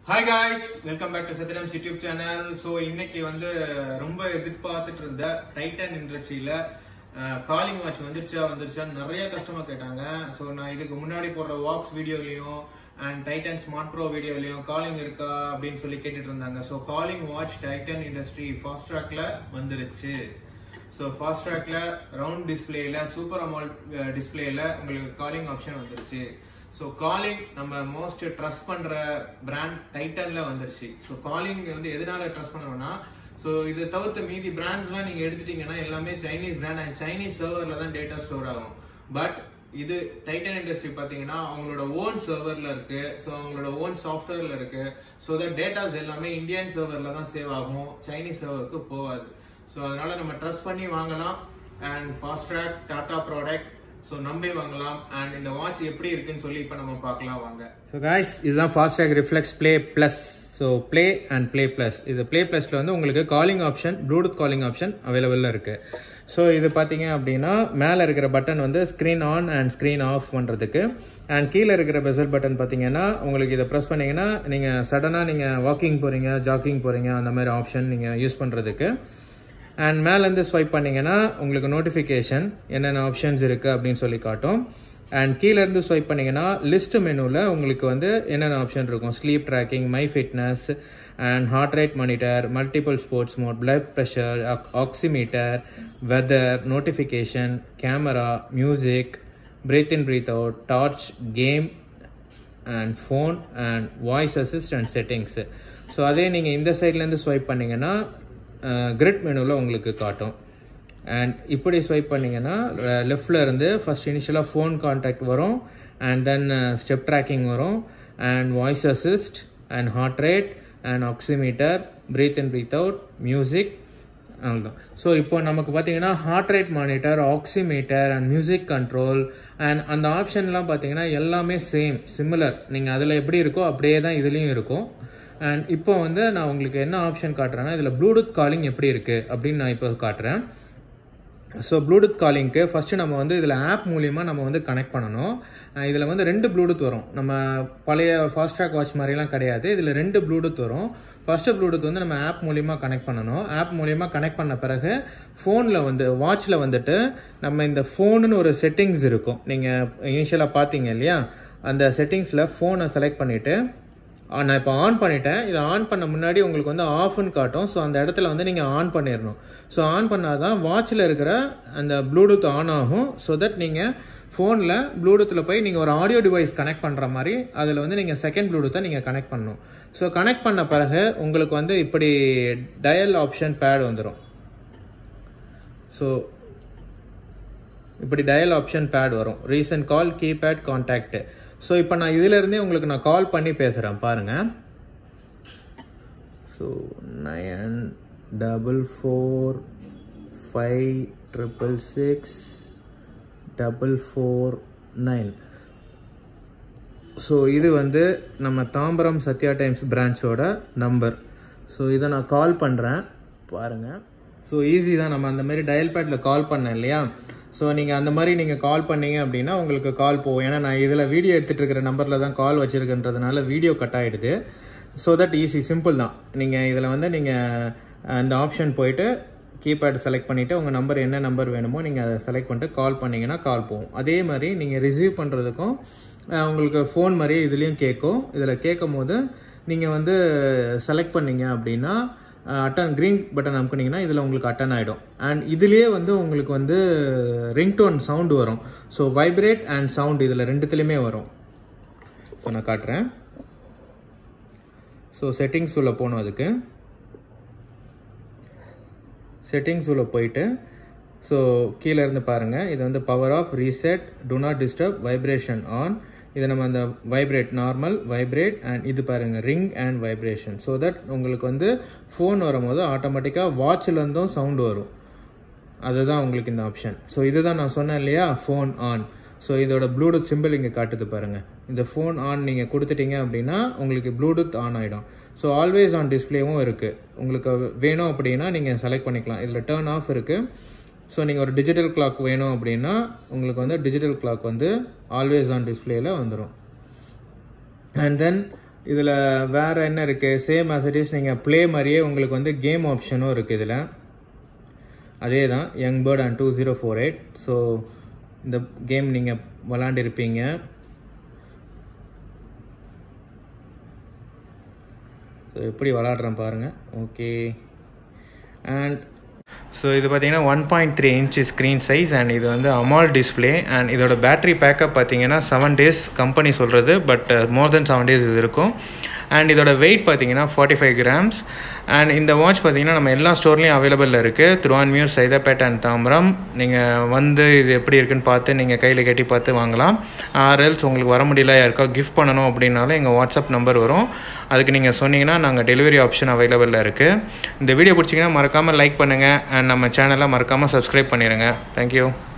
hi guys welcome back to Sathyarams YouTube channel so இன்னைக்கு வந்து ரொம்ப எதிர்பார்த்துட்டு இருந்த டைட்டன் இண்டஸ்ட்ரியில காலிங் வாட்ச் வந்துருச்சா வந்துருச்சான்னு நிறைய கஸ்டமர் கேட்டாங்க ஸோ நான் இதுக்கு முன்னாடி போடுற வாக்ஸ் வீடியோலையும் அண்ட் டைட்டன் ஸ்மார்ட் ப்ரோ வீடியோலையும் காலிங் இருக்கா அப்படின்னு சொல்லி கேட்டுட்டு இருந்தாங்க so calling watch Titan industry fast ட்ராக்ல வந்துருச்சு ஸோ ஃபாஸ்ட் ட்ராக்ல ரவுண்ட் டிஸ்பிளேல சூப்பர் அமால் டிஸ்பிளேல உங்களுக்கு காலிங் ஆப்ஷன் வந்துருச்சு ஸோ காலிங் நம்ம மோஸ்ட் ட்ரஸ்ட் பண்ற பிராண்ட் டைட்டன்ல வந்துருச்சு ஸோ காலிங் வந்து எதனால ட்ரஸ்ட் பண்ணுறோம்னா ஸோ இதை தவிர்த்து மீதி பிராண்ட்ஸ்லாம் நீங்க எடுத்துட்டீங்கன்னா எல்லாமே சைனீஸ் பிராண்ட் அண்ட் சைனீஸ் சர்வர்ல தான் டேட்டா ஸ்டோர் ஆகும் பட் இது டைட்டன் இண்டஸ்ட்ரி பாத்தீங்கன்னா அவங்களோட ஓன் சர்வர்ல இருக்கு ஸோ அவங்களோட ஓன் சாஃப்ட்வேர்ல இருக்கு ஸோ தட் டேட்டாஸ் எல்லாமே இந்தியன் சர்வர்ல தான் சேவ் ஆகும் சைனீஸ் சர்வருக்கு போகாது ஸோ அதனால நம்ம ட்ரஸ்ட் பண்ணி வாங்கலாம் and fast track Tata product so நம்பி வாங்கலாம் அண்ட் இந்த வாட்ச் எப்படி இருக்குன்னு சொல்லி இப்போ நம்ம பார்க்கலாம் வாங்க ஸோ காய்ஸ் இதுதான் fast track reflex play plus so play and play plus இது ப்ளே ப்ளஸில் வந்து உங்களுக்கு calling option Bluetooth calling option அவைலபிளில் இருக்கு ஸோ இது பார்த்தீங்க அப்படின்னா மேலே இருக்கிற பட்டன் வந்து screen on and screen off பண்ணுறதுக்கு அண்ட் கீழே இருக்கிற பெசல் பட்டன் பார்த்தீங்கன்னா உங்களுக்கு இதை ப்ரெஸ் பண்ணீங்கன்னா நீங்கள் சடனாக நீங்கள் வாக்கிங் போகிறீங்க ஜாக்கிங் போகிறீங்க அந்த மாதிரி ஆப்ஷன் நீங்கள் யூஸ் பண்ணுறதுக்கு அண்ட் மேலேருந்து ஸ்வைப் பண்ணீங்கன்னா உங்களுக்கு நோட்டிஃபிகேஷன் என்னென்ன ஆப்ஷன்ஸ் இருக்குது அப்படின்னு சொல்லி காட்டும் அண்ட் கீழேருந்து ஸ்வைப் பண்ணீங்கன்னா லிஸ்ட் மெனுவில் உங்களுக்கு வந்து என்னென்ன ஆப்ஷன் இருக்கும் sleep tracking my fitness and heart rate monitor multiple sports mode blood pressure oximeter weather notification camera music breathe in breathe out torch game and phone and voice assist and settings so அதே நீங்கள் இந்த சைட்லேருந்து swipe பண்ணீங்கன்னா grid மெனுவில் உங்களுக்கு காட்டும் and இப்படி swipe பண்ணீங்கன்னா லெஃப்டில் இருந்து ஃபர்ஸ்ட் இனிஷியலாக ஃபோன் கான்டாக்ட் வரும் அண்ட் தென் ஸ்டெப் ட்ராக்கிங் வரும் and voice assist and heart rate and oximeter breathe in breathe out music அவ்வளோதான் ஸோ இப்போ நமக்கு பார்த்தீங்கன்னா heart rate monitor oximeter and music control and அந்த ஆப்ஷன்லாம் பார்த்தீங்கன்னா எல்லாமே சேம் சிமிலர் நீங்கள் அதில் எப்படி இருக்கோ அப்படியே தான் இதுலேயும் இருக்கும் அண்ட் இப்போ வந்து நான் உங்களுக்கு என்ன ஆப்ஷன் காட்டுறேன்னா இதில் ப்ளூடூத் காலிங் எப்படி இருக்குது அப்படின்னு நான் இப்போ காட்டுறேன் ஸோ ப்ளூடூத் காலிங்க்கு ஃபஸ்ட்டு நம்ம வந்து இதில் ஆப் மூலியமாக நம்ம வந்து கனெக்ட் பண்ணணும் இதில் வந்து ரெண்டு ப்ளூடூத் வரும் நம்ம பழைய ஃபாஸ்ட் ட்ராக் வாட்ச் மாதிரிலாம் கிடையாது இதில் ரெண்டு ப்ளூடூத் வரும் ஃபஸ்ட்டு ப்ளூடூத் வந்து நம்ம ஆப் மூலியமாக கனெக்ட் பண்ணணும் ஆப் மூலியமாக கனெக்ட் பண்ண பிறகு ஃபோனில் வந்து வாட்சில் வந்துட்டு நம்ம இந்த ஃபோனுன்னு ஒரு செட்டிங்ஸ் இருக்கும் நீங்கள் இனிஷியலாக பார்த்தீங்க இல்லையா அந்த செட்டிங்ஸில் ஃபோனை செலக்ட் பண்ணிவிட்டு நான் இப்போ ஆன் பண்ணிட்டேன் இதை ஆன் பண்ண முன்னாடி உங்களுக்கு வந்து ஆஃப்னு காட்டும் ஸோ அந்த இடத்துல வந்து நீங்கள் ஆன் பண்ணிடணும் ஸோ ஆன் பண்ணாதான் வாட்சில் இருக்கிற அந்த ப்ளூடூத் ஆன் ஆகும் ஸோ தட் நீங்கள் ஃபோனில் ப்ளூடூத்தில் போய் நீங்கள் ஒரு ஆடியோ டிவைஸ் கனெக்ட் பண்ணுற மாதிரி அதில் வந்து நீங்கள் செகண்ட் ப்ளூடூத்தை நீங்கள் கனெக்ட் பண்ணணும் ஸோ கனெக்ட் பண்ண பிறகு உங்களுக்கு வந்து இப்படி டயல் ஆப்ஷன் பேட் வந்துடும் ஸோ இப்படி டயல் ஆப்ஷன் பேட் வரும் recent call keypad contact so இப்போ நான் இதிலிருந்தே உங்களுக்கு நான் கால் பண்ணி பேசுகிறேன் பாருங்கள் so nine double four five triple six double four nine so இது வந்து நம்ம தாம்பரம் சத்யா டைம்ஸ் பிரான்ச்சோட நம்பர் ஸோ இதை நான் கால் பண்ணுறேன் பாருங்கள் ஸோ ஈஸி தான் நம்ம அந்த மாதிரி டயல் பேட்டில் கால் பண்ணேன் இல்லையா ஸோ நீங்கள் அந்த மாதிரி நீங்கள் கால் பண்ணீங்க அப்படின்னா உங்களுக்கு கால் போகும் ஏன்னா நான் இதில் வீடியோ எடுத்துகிட்டு இருக்கிற நம்பரில் தான் கால் வச்சுருக்குன்றதுனால வீடியோ கட் ஆகிடுது ஸோ தட் ஈஸி சிம்பிள் தான் நீங்கள் இதில் வந்து நீங்கள் அந்த ஆப்ஷன் போயிட்டு கீபேட் செலக்ட் பண்ணிவிட்டு உங்கள் நம்பர் என்ன நம்பர் வேணுமோ நீங்கள் அதை செலக்ட் பண்ணிட்டு கால் பண்ணிங்கன்னா கால் போகும் அதே மாதிரி நீங்கள் ரிசீவ் பண்ணுறதுக்கும் உங்களுக்கு ஃபோன் மாதிரியே இதுலேயும் கேட்கும் இதில் கேட்கும் போது நீங்கள் வந்து செலக்ட் பண்ணீங்க அப்படின்னா அட்டன் க்ரீன் பட்டன் அமுக்குனீங்கன்னா இதில் உங்களுக்கு அட்டன் ஆகிடும் அண்ட் இதுலேயே வந்து உங்களுக்கு வந்து ரிங்டோன் சவுண்டு வரும் ஸோ வைப்ரேட் அண்ட் சவுண்ட் இதில் ரெண்டுத்துலேயுமே வரும் ஸோ நான் காட்டுறேன் ஸோ செட்டிங்ஸ் உள்ள போகணும் அதுக்கு செட்டிங்ஸ் உள்ள போயிட்டு ஸோ கீழே இருந்து பாருங்கள் இது வந்து power off reset do not disturb vibration on இதை நம்ம அந்த வைப்ரேட் நார்மல் வைப்ரேட் அண்ட் இது பாருங்க ring and vibration so that உங்களுக்கு வந்து ஃபோன் வரும்போது ஆட்டோமேட்டிக்காக வாட்ச்லேருந்தும் சவுண்ட் வரும் அதுதான் உங்களுக்கு இந்த ஆப்ஷன் ஸோ இதுதான் நான் சொன்னேன் இல்லையா ஃபோன் ஆன் ஸோ இதோட ப்ளூடூத் சிம்பிள் இங்கே காட்டுது பாருங்க இந்த ஃபோன் ஆன் நீங்கள் கொடுத்துட்டீங்க அப்படின்னா உங்களுக்கு ப்ளூடூத் ஆன் ஆகிடும் ஸோ ஆல்வேஸ் ஆன் டிஸ்பிளேவும் இருக்குது உங்களுக்கு வேணும் அப்படின்னா நீங்கள் செலக்ட் பண்ணிக்கலாம் இதில் டேர்ன் ஆஃப் இருக்குது ஸோ நீங்கள் ஒரு டிஜிட்டல் கிளாக் வேணும் அப்படின்னா உங்களுக்கு வந்து டிஜிட்டல் கிளாக் வந்து ஆல்வேஸ் ஆன் டிஸ்பிளேயில் வந்துடும் அண்ட் தென் இதில் வேறு என்ன இருக்குது சேம் அசடிஸ் நீங்கள் ப்ளே மாதிரியே உங்களுக்கு வந்து கேம் ஆப்ஷனும் இருக்குது இதில் அதே தான் young bird and two zero four eight so இந்த கேம் நீங்கள் விளாண்டுருப்பீங்க ஸோ எப்படி விளாட்றேன் பாருங்கள் ஓகே அண்ட் ஸோ இது பார்த்தீங்கன்னா one point three inch screen size and இது வந்து அமால் டிஸ்பிளே அண்ட் இதோட பேட்டரி பேக்கப் பார்த்தீங்கன்னா செவன் டேஸ் கம்பெனி சொல்கிறது but more than seven days இது இருக்கும் அண்ட் இதோட வெயிட் பார்த்தீங்கன்னா ஃபார்ட்டி ஃபைவ் கிராம்ஸ் அண்ட் இந்த வாட்ச் பார்த்தீங்கன்னா நம்ம எல்லா ஸ்டோர்லேயும் அவைலபிளில் இருக்குது திருவான்மியூர் சைதாப்பேட் அண்ட் தாம்பரம் நீங்கள் வந்து இது எப்படி இருக்குன்னு பார்த்து நீங்கள் கையில் கட்டி பார்த்து வாங்கலாம் ஆர்எல்ஸ் உங்களுக்கு வர முடியல யாருக்கா கிஃப்ட் பண்ணணும் அப்படின்னாலும் எங்கள் வாட்ஸ்அப் நம்பர் வரும் அதுக்கு நீங்கள் சொன்னீங்கன்னா நாங்கள் டெலிவரி ஆப்ஷன் அவைலபிளில் இருக்குது இந்த வீடியோ பிடிச்சிங்கன்னா மறக்காமல் லைக் பண்ணுங்கள் அண்ட் நம்ம சேனலை மறக்காமல் சப்ஸ்கிரைப் பண்ணிடுங்க தேங்க்யூ